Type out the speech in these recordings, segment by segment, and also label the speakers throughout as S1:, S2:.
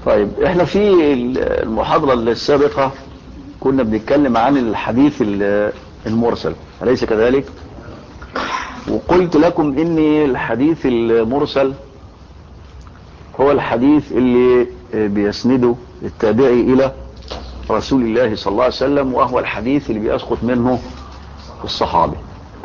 S1: طيب احنا في المحاضرة السابقة كنا بنتكلم عن الحديث المرسل أليس كذلك وقلت لكم ان الحديث المرسل هو الحديث اللي بيسنده التابعي الى رسول الله صلى الله عليه وسلم وهو الحديث اللي بيسقط منه الصحابي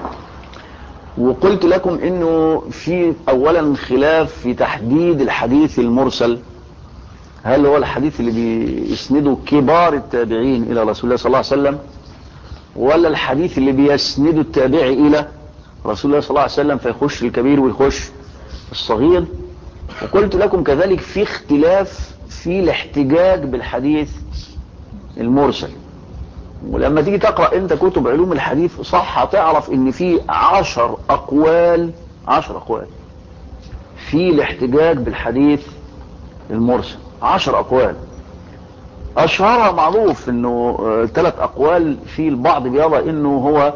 S1: وقلت لكم انه في اولا خلاف في تحديد الحديث المرسل هل هو الحديث اللي بيسنده كبار التابعين الى رسول الله صلى الله عليه وسلم ولا الحديث اللي بيسنده التابعي الى رسول الله صلى الله عليه وسلم فيخش الكبير ويخش الصغير وقلت لكم كذلك في اختلاف في الاحتجاج بالحديث المرسل ولما تيجي تقرأ انت كتب علوم الحديث صح هتعرف ان في عشر اقوال عشر اقوال في الاحتجاج بالحديث المرسل عشر اقوال اشهرها معروف انه ثلاث اقوال في البعض بيرى انه هو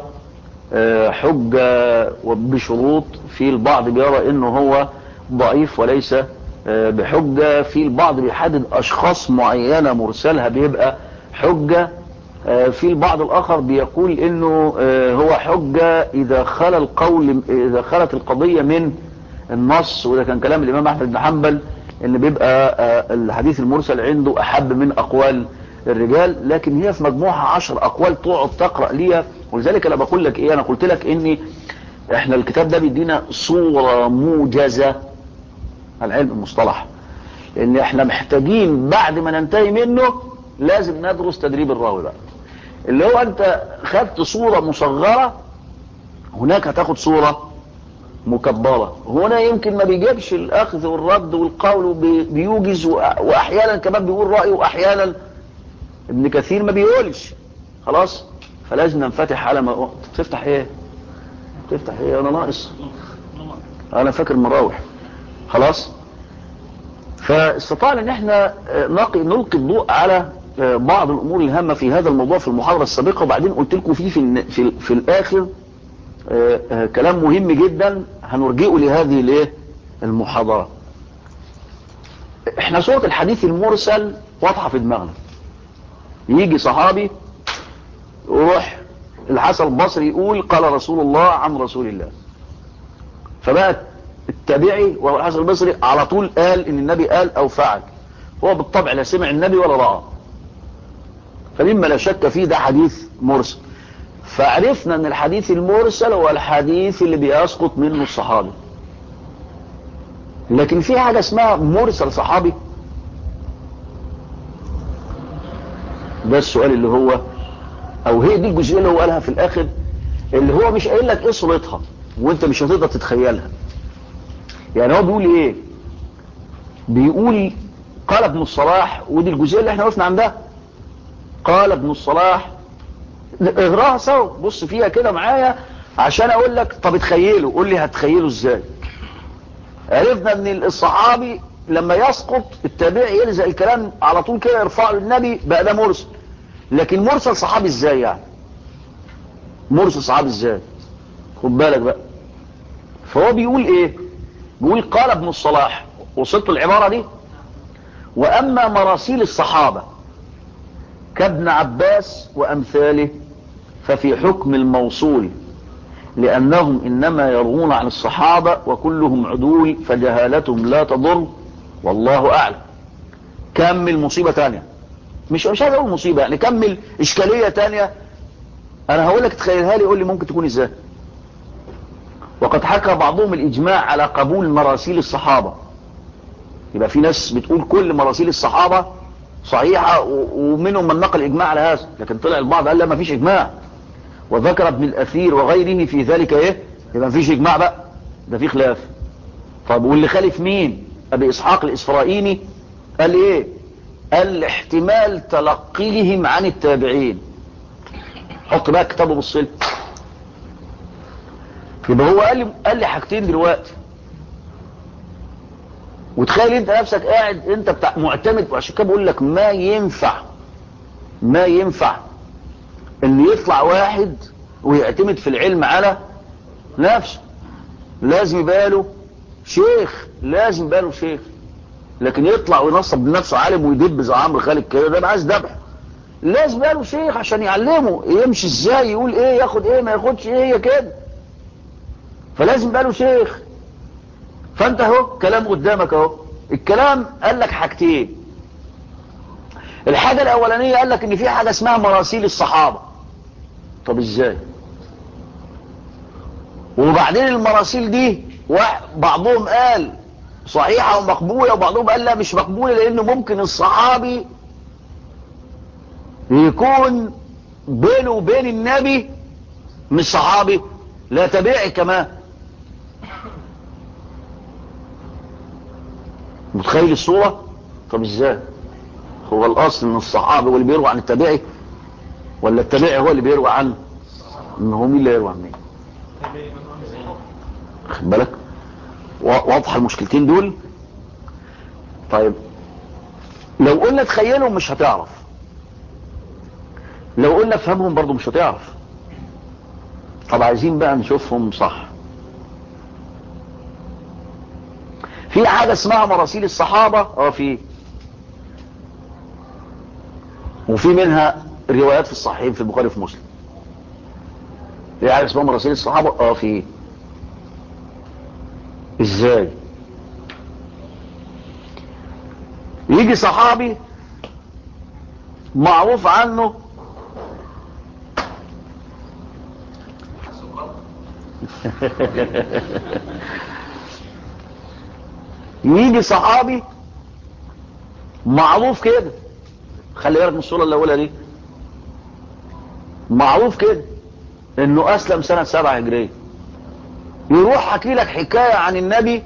S1: حجة بشروط في البعض بيرى انه هو ضعيف وليس بحجة في البعض بيحدد اشخاص معينة مرسلها بيبقى حجة في البعض الاخر بيقول انه هو حجة اذا خل القول اذا خلت القضية من النص وده كان كلام الامام احمد بن حنبل ان بيبقى الحديث المرسل عنده احب من اقوال الرجال لكن هي في مجموعها عشر اقوال تقعد تقرأ ليها ولذلك انا بقول لك ايه انا قلت لك اني احنا الكتاب ده بيدينا صورة موجزة عن علم المصطلح ان احنا محتاجين بعد ما ننتهي منه لازم ندرس تدريب الراوي بقى اللي هو انت خدت صورة مصغرة هناك هتاخد صورة مكبرة هنا يمكن ما بيجيبش الاخذ والرد والقول بيوجز واحيانا كمان بيقول رأيه واحيانا ابن كثير ما بيقولش خلاص فلازم ننفتح على ما تفتح ايه تفتح ايه انا ناقص انا فاكر مراوح خلاص فاستطعنا ان احنا نلقي نلقي الضوء على بعض الامور الهامة في هذا الموضوع في المحاضرة السابقة وبعدين قلت لكم فيه في, في, في الاخر كلام مهم جدا هنرجئه لهذه الايه المحاضرة احنا صورة الحديث المرسل واضحة في دماغنا يجي صحابي يروح الحسن البصري يقول قال رسول الله عن رسول الله فبقى التابعي وهو الحسن البصري على طول قال ان النبي قال او فعل هو بالطبع لا سمع النبي ولا رأى فمما لا شك فيه ده حديث مرسل فعرفنا ان الحديث المرسل هو الحديث اللي بيسقط منه الصحابي لكن في حاجة اسمها مرسل صحابي ده السؤال اللي هو او هي دي الجزئيه اللي هو قالها في الاخر اللي هو مش قايل لك ايه صورتها وانت مش هتقدر تتخيلها يعني هو بيقول ايه بيقول قال ابن الصلاح ودي الجزئيه اللي احنا وقفنا عندها قال ابن الصلاح اقراها سوا بص فيها كده معايا عشان اقول لك طب اتخيله قول لي هتخيله ازاي عرفنا ان الصحابي لما يسقط التابعي يلزق الكلام على طول كده يرفعه للنبي بقى ده مرسل لكن مرسل صحابي ازاي يعني مرسل صحابي ازاي خد بالك بقى فهو بيقول ايه بيقول قال ابن الصلاح وصلت العبارة دي واما مراسيل الصحابة كابن عباس وامثاله ففي حكم الموصول لانهم انما يروون عن الصحابة وكلهم عدول فجهالتهم لا تضر والله اعلم كمل مصيبة تانية مش مش عايز اقول مصيبة يعني كمل اشكالية تانية انا هقول لك تخيلها لي قول لي ممكن تكون ازاي وقد حكى بعضهم الاجماع على قبول مراسيل الصحابة يبقى في ناس بتقول كل مراسيل الصحابة صحيحة ومنهم من نقل اجماع على هذا لكن طلع البعض قال لا ما فيش اجماع وذكر ابن الاثير وغيره في ذلك ايه يبقى ما فيش اجماع بقى ده في خلاف طب واللي خالف مين ابي اسحاق الاسرائيلي قال ايه قال احتمال تلقيهم عن التابعين حط بقى كتابه بالصل يبقى هو قال لي قال لي حاجتين دلوقتي وتخيل انت نفسك قاعد انت بتاع معتمد وعشان كده بقول لك ما ينفع ما ينفع ان يطلع واحد ويعتمد في العلم على نفسه لازم يبقى له شيخ لازم يبقى له شيخ لكن يطلع وينصب لنفسه عالم ويدب زي عمرو خالد كده ده عايز ذبح لازم يبقى له شيخ عشان يعلمه يمشي ازاي يقول ايه ياخد ايه ما ياخدش ايه هي كده فلازم يبقى له شيخ فانت اهو كلام قدامك اهو الكلام قال لك حاجتين الحاجة الاولانية قال لك ان في حاجة اسمها مراسيل الصحابة طب ازاي وبعدين المراسيل دي بعضهم قال صحيحة ومقبولة وبعضهم قال لا مش مقبولة لانه ممكن الصحابي يكون بينه وبين النبي مش صحابي لا تبعي كمان متخيل الصورة طب ازاي هو الاصل ان الصحابي هو اللي بيروي عن التابعي ولا التابعي هو اللي بيروي عنه ان هو مين اللي يروي عن مين خد بالك واضحه المشكلتين دول طيب لو قلنا تخيلهم مش هتعرف لو قلنا افهمهم برضو مش هتعرف طب عايزين بقى نشوفهم صح في حاجة اسمها مراسيل الصحابة اه في وفي منها روايات في الصحيحين في البخاري في مسلم في حاجة اسمها مراسيل الصحابة اه في ازاي يجي صحابي معروف عنه يجي صحابي معروف كده خلي بالك من الصورة الأولى دي معروف كده انه اسلم سنة سبعة هجرية يروح حكي لك حكاية عن النبي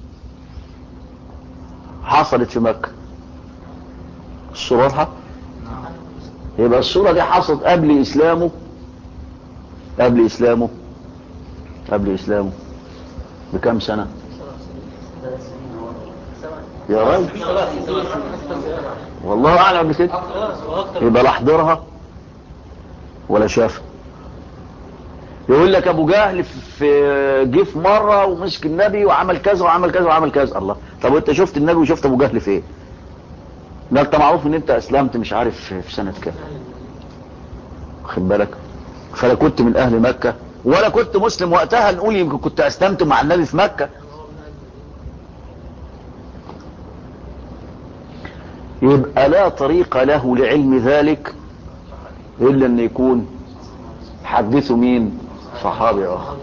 S1: حصلت في مكة الصورة واضحة يبقى الصورة دي حصلت قبل اسلامه قبل اسلامه قبل اسلامه بكم سنة يا راجل والله اعلم بكده يبقى لا حضرها ولا شافها يقول لك ابو جهل في جه في مره ومسك النبي وعمل كذا وعمل كذا وعمل كذا الله طب وانت شفت النبي وشفت ابو جهل في ايه ده انت معروف ان انت اسلمت مش عارف في سنه كام خد بالك فلا كنت من اهل مكه ولا كنت مسلم وقتها نقول يمكن كنت اسلمت مع النبي في مكه يبقى لا طريق له لعلم ذلك الا ان يكون حدثه مين صحابي اخر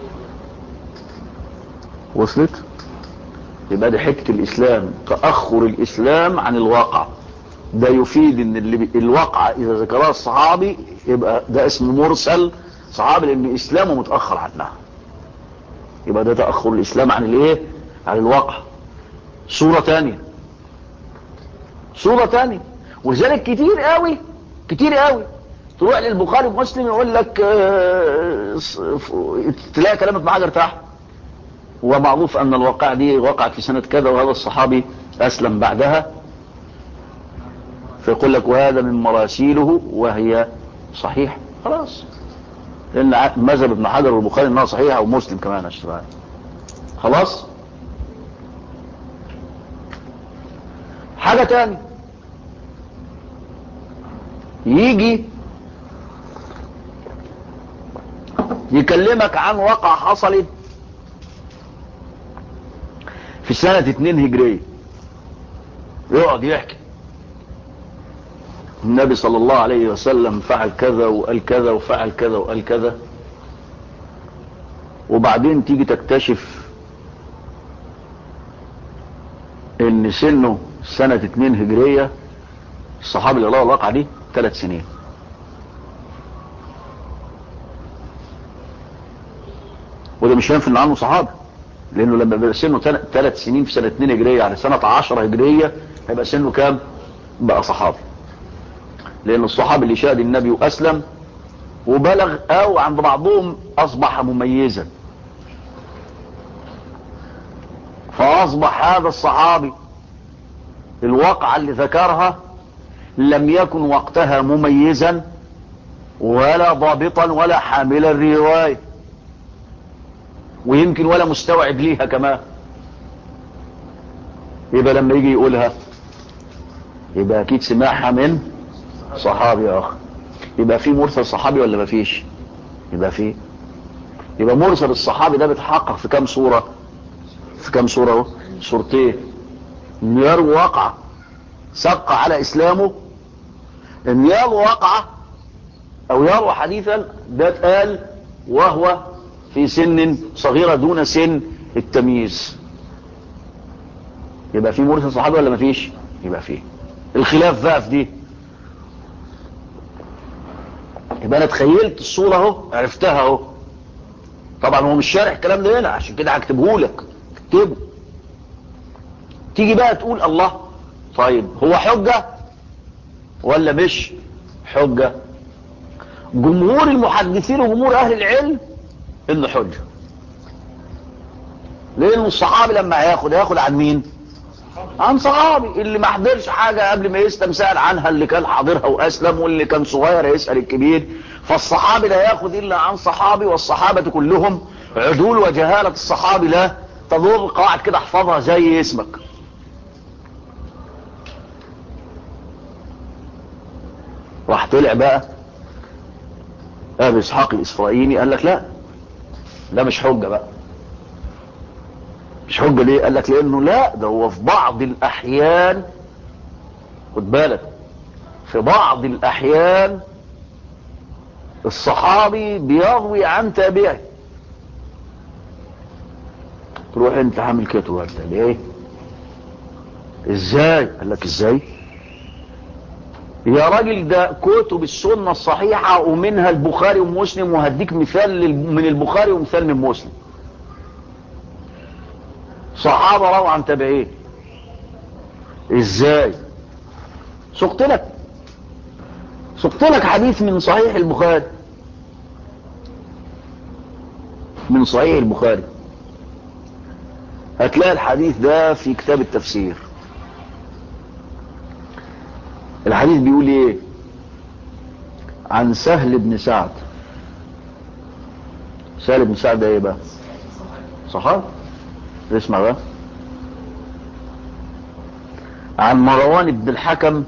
S1: وصلت يبقى دي حكة الاسلام تأخر الاسلام عن الواقع ده يفيد ان اللي بي... الواقع اذا ذكرها الصحابي يبقى ده اسم مرسل صحابي لان اسلامه متأخر عنها يبقى ده تأخر الاسلام عن الايه عن الواقع صورة تانية صورة تانية وذلك كتير قوي كتير قوي تروح للبخاري ومسلم يقول لك اه تلاقي كلام ابن حجر تحت ومعروف ان الواقع دي وقعت في سنة كذا وهذا الصحابي اسلم بعدها فيقول لك وهذا من مراسيله وهي صحيح خلاص لان مذهب ابن حجر والبخاري انها صحيحة ومسلم كمان اشتغل خلاص حاجة تاني يجي يكلمك عن واقع حصلت في سنة اتنين هجرية يقعد يحكي النبي صلى الله عليه وسلم فعل كذا وقال كذا وفعل كذا وقال كذا وبعدين تيجي تكتشف ان سنه سنة اتنين هجرية الصحابي اللي الله الواقع دي ثلاث سنين وده مش هينفع ان عنه صحابي لانه لما بيبقى سنه ثلاث سنين في سنة اتنين هجرية يعني سنة عشرة هجرية هيبقى سنه كام بقى صحابي لان الصحابي اللي شاهد النبي واسلم وبلغ او عند بعضهم اصبح مميزا فاصبح هذا الصحابي الواقعة اللي ذكرها لم يكن وقتها مميزا ولا ضابطا ولا حاملا رواية ويمكن ولا مستوعب ليها كمان يبقى لما يجي يقولها يبقى اكيد سمعها من صحابي اخر يبقى في مرسل صحابي ولا مفيش يبقى في يبقى مرسل الصحابي ده بيتحقق في كام صورة في كام صورة اهو صورتين انه يروي واقعة سق على اسلامه ان يروي واقعة او يروي حديثا ده اتقال وهو في سن صغيرة دون سن التمييز يبقى في مرسل صحابي ولا مفيش يبقى فيه الخلاف بقى في دي يبقى انا تخيلت الصورة اهو عرفتها اهو طبعا هو مش شارح الكلام ده هنا عشان كده هكتبه لك اكتبه تيجي بقى تقول الله طيب هو حجة ولا مش حجة جمهور المحدثين وجمهور اهل العلم انه حجة لانه الصحابي لما هياخد هياخد عن مين عن صحابي اللي ما حضرش حاجة قبل ما يسلم سأل عنها اللي كان حاضرها واسلم واللي كان صغير يسأل الكبير فالصحابي لا ياخد الا عن صحابي والصحابة كلهم عدول وجهالة الصحابي لا تضر قواعد كده احفظها زي اسمك راح طلع بقى ابي اسحاق الاسرائيلي قال لك لا ده مش حجة بقى مش حجة ليه قال لك لانه لا ده هو في بعض الاحيان خد بالك في بعض الاحيان الصحابي بيروي عن تابعي تروح انت عامل كده انت ليه ازاي قال لك ازاي يا راجل ده كتب السنة الصحيحة ومنها البخاري ومسلم وهديك مثال من البخاري ومثال من مسلم صحابة رووا عن تابعين ازاي سقت لك سقت لك حديث من صحيح البخاري من صحيح البخاري هتلاقي الحديث ده في كتاب التفسير الحديث بيقول ايه عن سهل بن سعد سهل بن سعد ده ايه بقى صحابي اسمع بقى عن مروان بن الحكم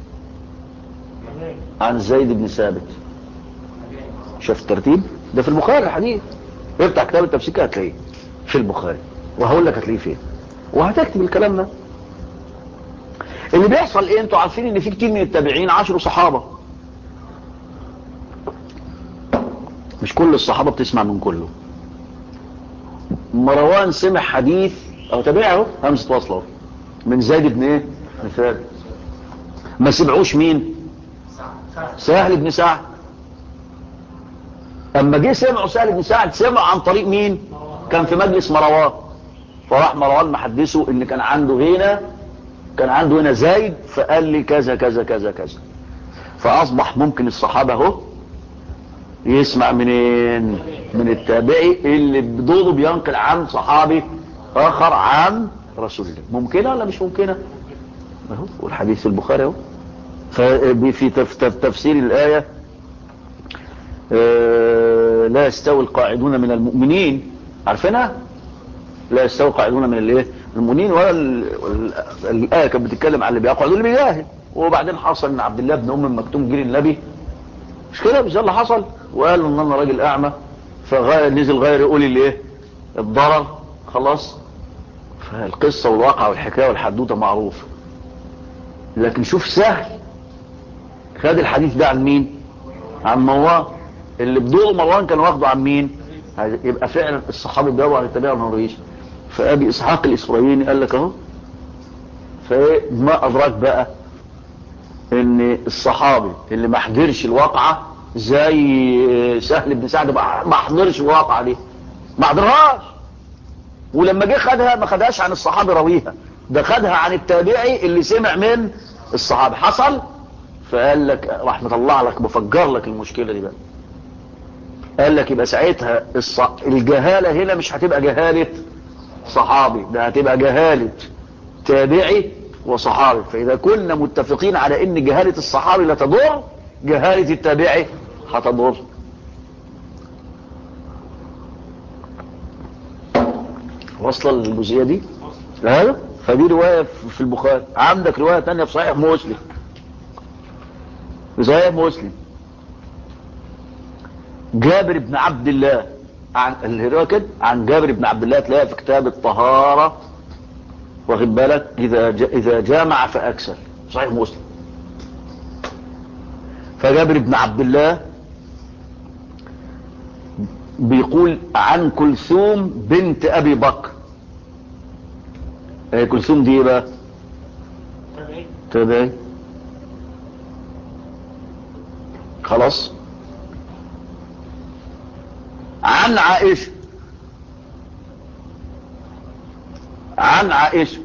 S1: عن زيد بن ثابت شاف الترتيب ده في البخاري الحديث افتح كتاب التفسير كده هتلاقيه في البخاري وهقول لك هتلاقيه فين وهتكتب الكلام ده اللي بيحصل ايه انتوا عارفين ان في كتير من التابعين عاشروا صحابة مش كل الصحابة بتسمع من كله مروان سمع حديث او تابعه همسة وصله من زيد بن ايه بن ثابت ما سمعوش مين سهل بن سعد اما جه سمعوا سهل بن سعد سمعوا عن طريق مين كان في مجلس مروان فراح مروان محدثه ان كان عنده هنا كان عنده هنا زايد فقال لي كذا كذا كذا كذا فاصبح ممكن الصحابة اهو يسمع منين من التابعي اللي بدوره بينقل عن صحابي اخر عن رسول الله ممكنة ولا مش ممكنة اهو والحديث البخاري اهو في تفسير الآية اه لا يستوي القاعدون من المؤمنين عارفينها لا يستوي القاعدون من الايه المؤمنين ولا الآية كانت بتتكلم عن اللي بيقعدوا اللي بيجاهد وبعدين حصل ان عبد الله بن ام مكتوم جري النبي مش كده مش ده اللي حصل وقالوا ان انا راجل اعمى فنزل غير يقول لي ايه الضرر خلاص فالقصة والواقع والحكاية والحدوتة معروفة لكن شوف سهل خد الحديث ده عن مين عن مروان اللي بدور مروان كان واخده عن مين يبقى فعلا الصحابي بيروى عن التابع والمرويش فابي اسحاق الاسرائيلي قال لك اهو فما ادراك بقى ان الصحابي اللي ما حضرش الواقعة زي سهل بن سعد ما حضرش الواقعة دي ما حضرهاش ولما جه خدها ما خدهاش عن الصحابي راويها ده خدها عن التابعي اللي سمع من الصحابي حصل فقال لك راح مطلع لك بفجر لك المشكلة دي بقى قال لك يبقى ساعتها الص... الجهالة هنا مش هتبقى جهالة صحابي ده هتبقى جهالة تابعي وصحابي فإذا كنا متفقين على ان جهالة الصحابي لا تضر جهالة التابعي هتضر وصل الجزئية دي هذا فدي رواية في البخاري عندك رواية تانية في صحيح مسلم في صحيح مسلم جابر بن عبد الله عن الرواية كده عن جابر بن عبد الله تلاقيها في كتاب الطهارة واخد بالك إذا إذا جامع فأكسل صحيح مسلم فجابر بن عبد الله بيقول عن كلثوم بنت أبي بكر ايه كلثوم دي بقى تابعي خلاص عن عائشة عن عائشة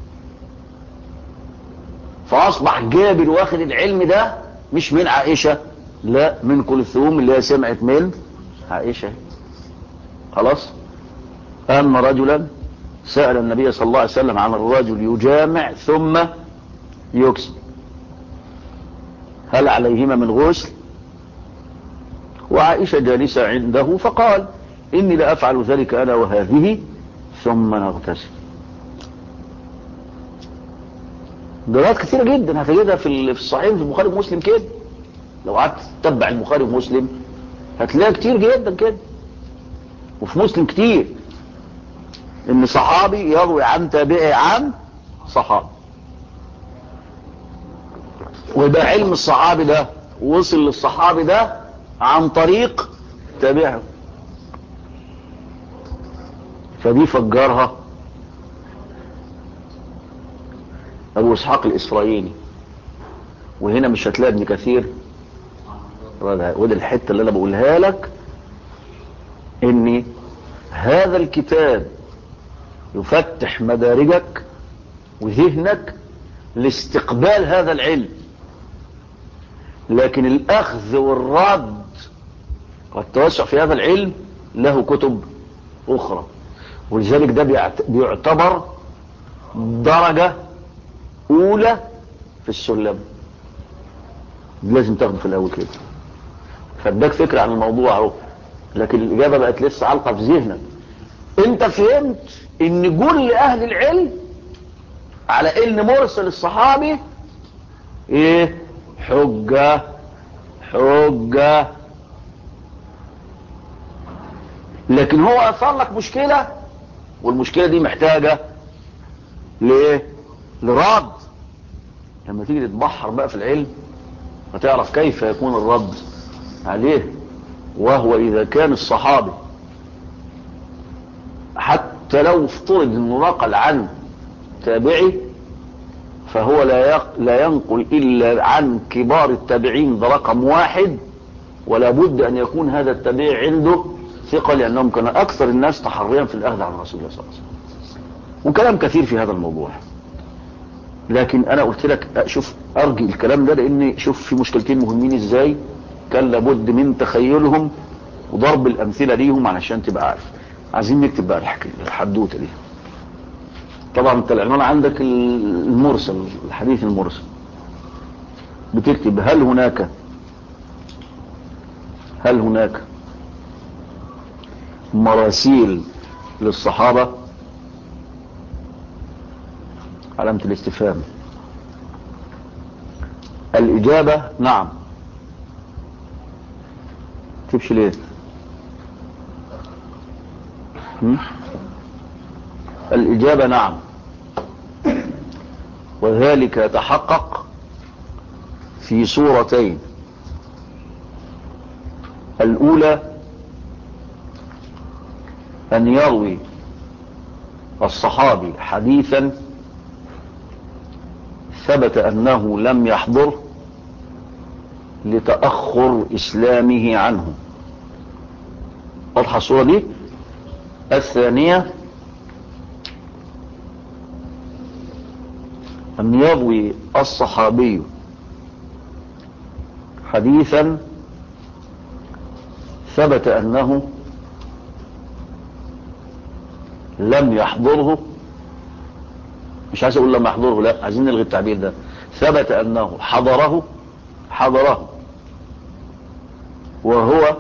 S1: فأصبح جابر واخد العلم ده مش من عائشة لا من كلثوم اللي هي سمعت من عائشة خلاص أن رجلا سأل النبي صلى الله عليه وسلم عن الرجل يجامع ثم يكسب هل عليهما من غسل وعائشة جالسة عنده فقال إني لا أفعل ذلك أنا وهذه ثم نغتسل دلوقتي كثيرة جدا هتجدها في الصحيح في البخاري ومسلم كده لو قعدت تتبع البخاري ومسلم هتلاقي كتير جدا كده وفي مسلم كتير ان صحابي يروي عن تابعي عن صحابي ويبقى علم الصحابي ده وصل للصحابي ده عن طريق تابعه فدي فجرها ابو اسحاق الاسرائيلي وهنا مش هتلاقي ابن كثير وده الحته اللي انا بقولها لك ان هذا الكتاب يفتح مدارجك وذهنك لاستقبال هذا العلم لكن الاخذ والرد والتوسع في هذا العلم له كتب اخرى ولذلك ده بيعتبر درجة اولى في السلم لازم تاخده في الاول كده فاداك فكرة عن الموضوع اهو لكن الاجابة بقت لسه علقة في ذهنك انت فهمت ان جل اهل العلم على ان مرسل الصحابي ايه حجة حجة لكن هو اثار لك مشكلة والمشكلة دي محتاجة ليه لرد لما تيجي تتبحر بقى في العلم هتعرف كيف يكون الرد عليه وهو اذا كان الصحابي حتى لو افترض انه نقل عن تابعي فهو لا لا ينقل الا عن كبار التابعين ده رقم واحد ولا بد ان يكون هذا التابعي عنده ثقه لانهم كانوا اكثر الناس تحريا في الاخذ عن رسول الله صلى الله عليه وسلم وكلام كثير في هذا الموضوع لكن انا قلت لك شوف ارجي الكلام ده لان شوف في مشكلتين مهمين ازاي كان لابد من تخيلهم وضرب الامثله ليهم علشان تبقى عارف عايزين نكتب بقى الحدوته دي طبعا انت العنوان عندك المرسل الحديث المرسل بتكتب هل هناك هل هناك مراسيل للصحابة علامة الاستفهام الإجابة نعم تكتبش ليه الإجابة نعم وذلك يتحقق في صورتين الأولى أن يروي الصحابي حديثا ثبت أنه لم يحضر لتأخر إسلامه عنه واضحة الصورة دي الثانية أن يروي الصحابي حديثا ثبت أنه لم يحضره مش عايز أقول لم يحضره لا عايزين نلغي التعبير ده ثبت أنه حضره حضره وهو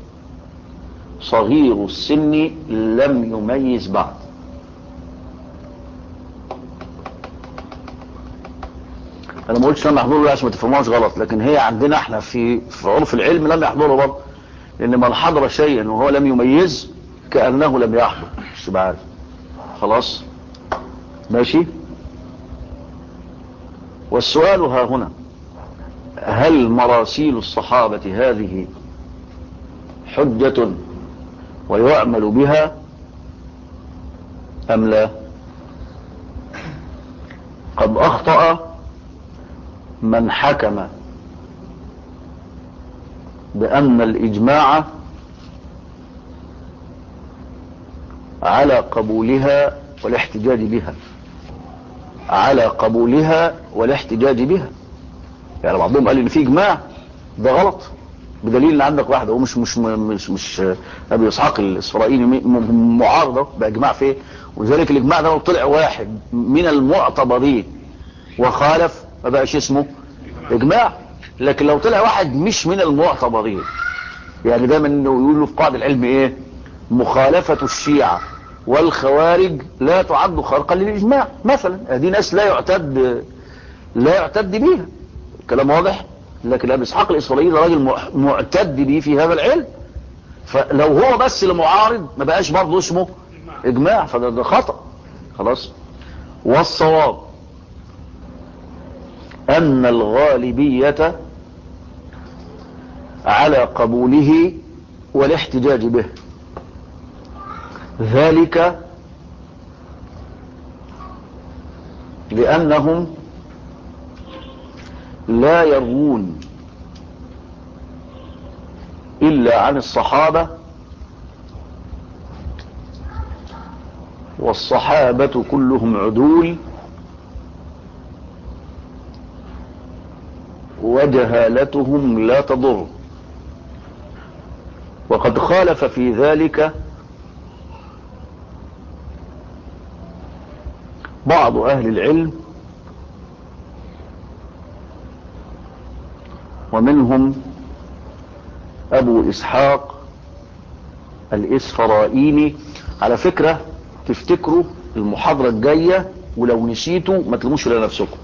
S1: صغير السن لم يميز بعد انا ما قلتش لم يحضره عشان ما تفهموش غلط لكن هي عندنا احنا في في عرف العلم لم يحضره برضه لان من حضر شيئا وهو لم يميز كانه لم يحضر مش تبقى عارف خلاص ماشي والسؤال ها هنا هل مراسيل الصحابة هذه حجة ويعمل بها أم لا قد أخطأ من حكم بأن الإجماع على قبولها والاحتجاج بها على قبولها والاحتجاج بها يعني بعضهم قال ان في اجماع ده غلط بدليل ان عندك واحد هو مش مش مش مش ابي اسحاق الاسرائيلي معارضه باجماع فيه ولذلك الاجماع ده لو طلع واحد من المعتبرين وخالف ما بقاش اسمه اجماع لكن لو طلع واحد مش من المعتبرين يعني دايما انه يقولوا في قاعده العلم ايه مخالفه الشيعه والخوارج لا تعد خارقا للاجماع مثلا دي ناس لا يعتد لا يعتد بيها كلام واضح لكن ابي اسحاق الاسرائيلي راجل معتد بيه في هذا العلم فلو هو بس اللي معارض ما بقاش برضه اسمه اجماع فده ده خطا خلاص والصواب ان الغالبيه على قبوله والاحتجاج به ذلك لأنهم لا يروون إلا عن الصحابة والصحابة كلهم عدول وجهالتهم لا تضر وقد خالف في ذلك بعض أهل العلم ومنهم أبو إسحاق الإسفرائيني على فكرة تفتكروا المحاضرة الجاية ولو نسيتوا ما تلموش إلى نفسكم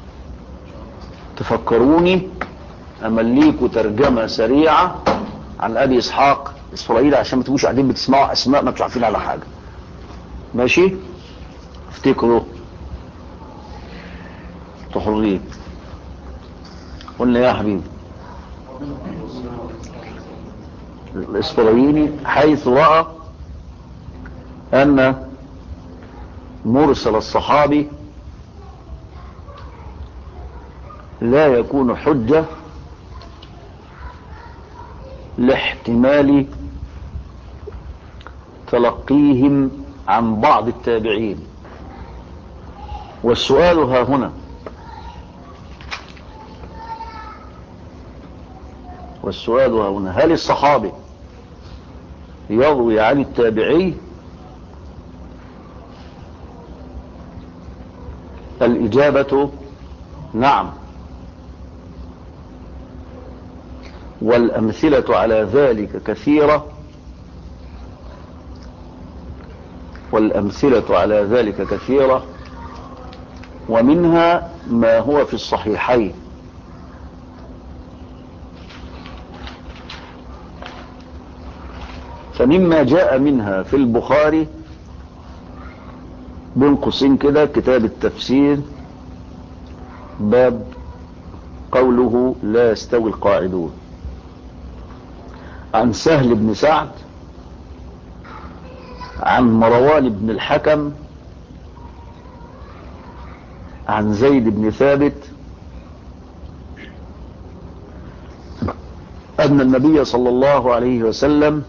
S1: تفكروني أمليكوا ترجمة سريعة عن أبي إسحاق إسرائيل عشان ما تبقوش قاعدين بتسمعوا أسماء ما انتوا عارفين على حاجة ماشي افتكروا تحرين قلنا يا حبيبي الاسفرايني حيث رأى ان مرسل الصحابي لا يكون حجة لاحتمال تلقيهم عن بعض التابعين والسؤال ها هنا والسؤال ها هنا هل الصحابي يروي عن التابعي الإجابة نعم والأمثلة على ذلك كثيرة والأمثلة على ذلك كثيرة ومنها ما هو في الصحيحين فمما جاء منها في البخاري بين قوسين كده كتاب التفسير باب قوله لا يستوي القاعدون عن سهل بن سعد عن مروان بن الحكم عن زيد بن ثابت أن النبي صلى الله عليه وسلم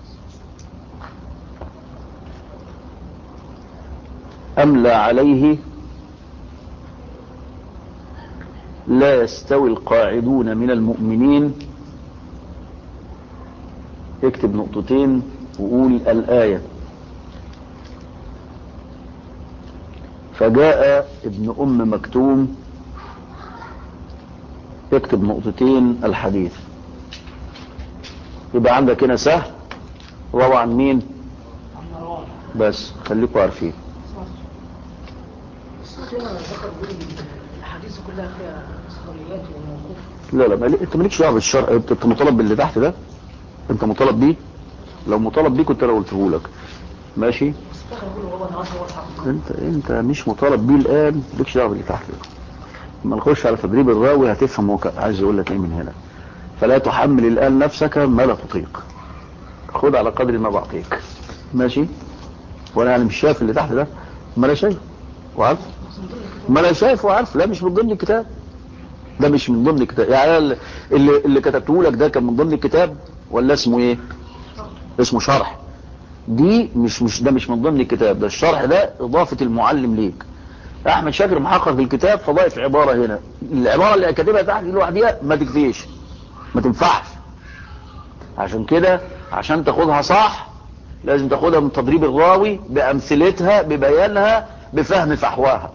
S1: أملى عليه لا يستوي القاعدون من المؤمنين اكتب نقطتين وقول الآية فجاء ابن أم مكتوم اكتب نقطتين الحديث يبقى عندك هنا سهل روى عن مين بس خليكم عارفين
S2: هنا ذكر الحديث كلها فيها اسرائيليات وموقوف
S1: لا لا ما- انت مالكش دعوه بالشرع انت أنت مطالب باللي تحت ده انت مطالب بيه لو مطالب بيه كنت انا قلته لك ماشي
S2: بس الدخل يقول هو انا هو الحق
S1: انت انت مش مطالب بيه الان مالكش دعوه باللي تحت ده لما نخش على تدريب الراوي هتفهم هو كان عايز يقول لك ايه من هنا فلا تحمل الان نفسك ما لا تطيق خد على قدر ما بعطيك ماشي وانا يعني مش شايف اللي تحت ده ما انا شايف وعارف ما انا شايف وعارف لا مش من ضمن الكتاب ده مش من ضمن الكتاب يعني أنا اللي اللي كتبته لك ده كان من ضمن الكتاب ولا اسمه ايه اسمه شرح دي مش مش ده مش من ضمن الكتاب ده الشرح ده اضافه المعلم ليك احمد شاكر محقق في الكتاب فضايف عباره هنا العباره اللي كاتبها تحت دي لوحديها ما تكفيش ما تنفعش عشان كده عشان تاخدها صح لازم تاخدها من تدريب الراوي بامثلتها ببيانها بفهم فحواها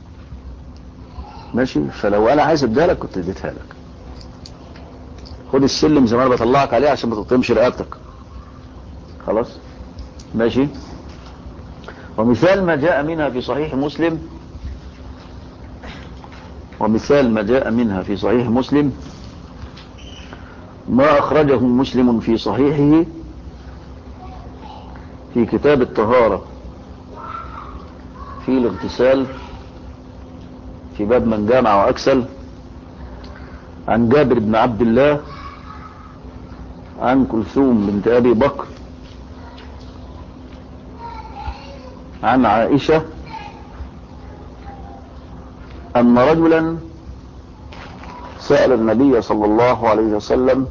S1: ماشي فلو انا عايز اديها لك كنت اديتها لك خد السلم زي ما انا بطلعك عليه عشان ما تطمش رقبتك خلاص ماشي ومثال ما جاء منها في صحيح مسلم ومثال ما جاء منها في صحيح مسلم ما أخرجه مسلم في صحيحه في كتاب الطهارة في الاغتسال في باب من جامع وأكسل عن جابر بن عبد الله عن كلثوم بنت أبي بكر عن عائشة أن رجلا سأل النبي صلى الله عليه وسلم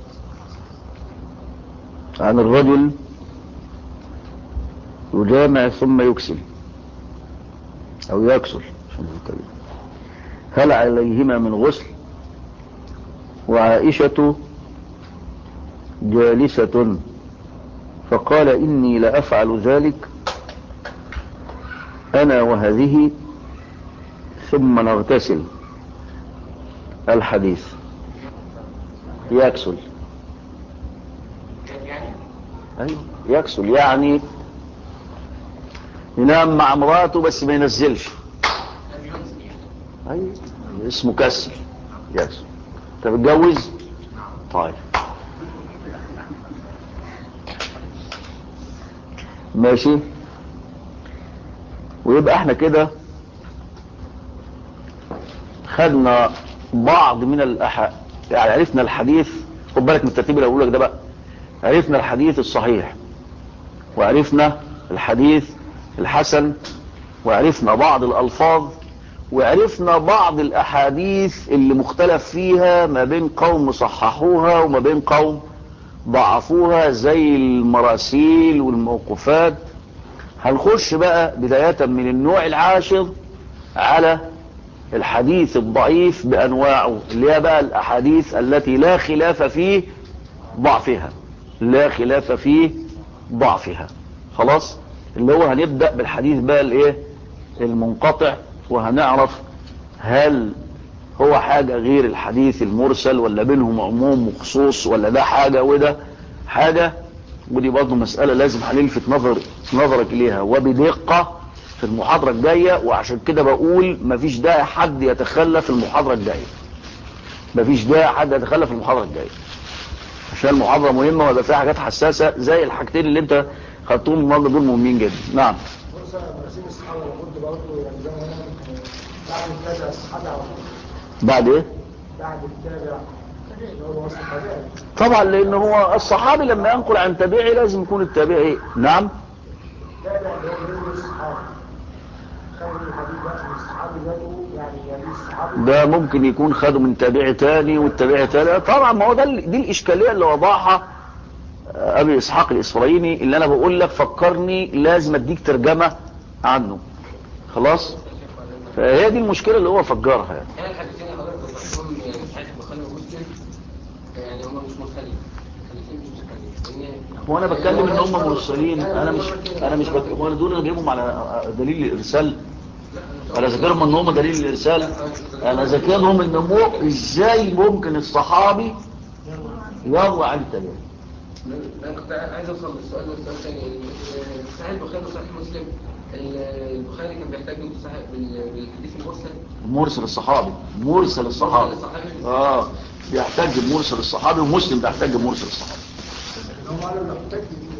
S1: عن الرجل يجامع ثم يكسل أو يكسل عشان نتكلم. هل عليهما من غسل وعائشة جالسة فقال إني لأفعل ذلك أنا وهذه ثم نغتسل الحديث يكسل أيوه يكسل يعني ينام مع مراته بس ما ينزلش أيوه اسمه كسل يكسل انت بتجوز طيب ماشي ويبقى احنا كده خدنا بعض من الأح... يعني عرفنا الحديث خد بالك من الترتيب اللي اقول لك ده بقى عرفنا الحديث الصحيح وعرفنا الحديث الحسن وعرفنا بعض الألفاظ وعرفنا بعض الأحاديث اللي مختلف فيها ما بين قوم صححوها وما بين قوم ضعفوها زي المراسيل والموقفات هنخش بقى بداية من النوع العاشر على الحديث الضعيف بأنواعه اللي هي بقى الأحاديث التي لا خلاف فيه ضعفها لا خلاف فيه ضعفها خلاص اللي هو هنبدأ بالحديث بقى الايه المنقطع وهنعرف هل هو حاجة غير الحديث المرسل ولا بينهم عموم وخصوص ولا ده حاجة وده حاجة ودي برضه مسألة لازم هنلفت نظر نظرك إليها وبدقة في المحاضرة الجاية وعشان كده بقول مفيش داعي حد يتخلى في المحاضرة الجاية مفيش داعي حد يتخلى في المحاضرة الجاية عشان المحاضرة مهمة ولا فيها حاجات حساسة زي الحاجتين اللي انت خدتهم النهارده دول مهمين جدا نعم
S3: بص انا برسيم الصحابه لابد برضه يعني زي ما انا بعد التابع الصحابه على طول
S1: بعد ايه
S3: بعد التابع اللي هو وصف الطبيعي
S1: طبعا لان هو الصحابي لما ينقل عن تابعي لازم يكون التابعي نعم
S3: التابع اللي هو بيقول الصحابه خلي الحديث بقى من الصحابي ذاته يعني يعني الصحابي
S1: ده ممكن يكون خده من تابعي تاني والتابعي تاني طبعا ما هو ده ال- دي الاشكاليه اللي وضعها آه، ابي اسحاق الاسرائيلي اللي انا بقول لك فكرني لازم اديك ترجمه عنه خلاص فهي دي المشكله اللي هو فجرها يعني
S4: يعني الحديثين اللي حضرتك ذكرتهم يعني صحيح البخاري ومسلم يعني هم مش مرسلين الحديثين مش مرسلين لأن-
S1: هو انا بتكلم ان هم مرسلين انا مش انا مش بك... هو أنا دول انا جايبهم على دليل الارسال انا ذاكرهم ان هم دليل الارسال انا ذاكرهم ان مو ازاي ممكن الصحابي يروي عن التابعي
S4: انا كنت عايز اوصل للسؤال ده والسؤال الثاني صحيح البخاري وصحيح مسلم البخاري كان بيحتاج بالصحيح- بال- بالحديث المرسل
S1: مرسل الصحابي مرسل الصحابي
S4: مرسل الصحابي.
S1: اه بيحتاج بمرسل الصحابي ومسلم بيحتاج بمرسل الصحابي
S3: هم قالوا يحتج